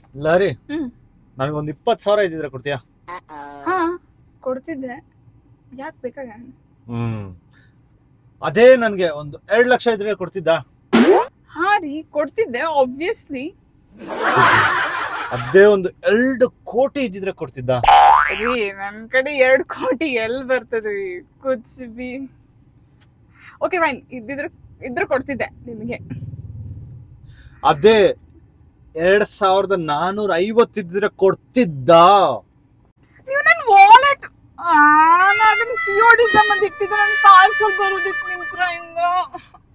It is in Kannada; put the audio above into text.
ಲಹರಿ ಹ್ಮ್. ನನಗೊಂದು ಇಪ್ಪತ್ತು ಸಾವಿರ ಇದ್ದಿದ್ರೆ ಕೊಡ್ತೀಯಾ ಹಾ ಕೊಡ್ತಿದ್ದೆ ಯಾಕೆ ಬೇಕಾಗ ಹ್ಮ್ ಅದೇ ನನಗೆ ಒಂದು ಎರಡು ಲಕ್ಷ ಇದ್ರೆ ಕೊಡ್ತಿದ್ದ ಹಾ ರೀ ಕೊಡ್ತಿದ್ದೆ ಆಬ್ವಿಯಸ್ಲಿ ಅದೇ ಒಂದು ಎರಡು ಕೋಟಿ ಇದ್ದಿದ್ರೆ ಕೊಡ್ತಿದ್ದ ರೀ ನನ್ ಕಡೆ ಎರಡ್ ಕೋಟಿ ಎಲ್ ಬರ್ತದ್ರಿ ಕುಚ್ ಬಿ ಓಕೆ ಫೈನ್ ಇದ್ದಿದ್ರೆ ಇದ್ರೆ ಕೊಡ್ತಿದ್ದೆ ನಿಮಗೆ ಅದೇ ಎರಡ್ ಸಾವಿರದ ನಾನೂರ ಐವತ್ತಿದ್ರೆ ಕೊಡ್ತಿದ್ದ ನೀವು ನನ್ ವಾಲೆಟ್ ನಾನು ಅದನ್ನ ಸಿ ಓ ಡಿ ಸಂಬಂಧ ಇಟ್ಟಿದ್ದೆ ನನ್ ಪಾರ್ಸಲ್ ಬರೋದಿತ್ತು ನಿಂತ್ರ ಇಂದ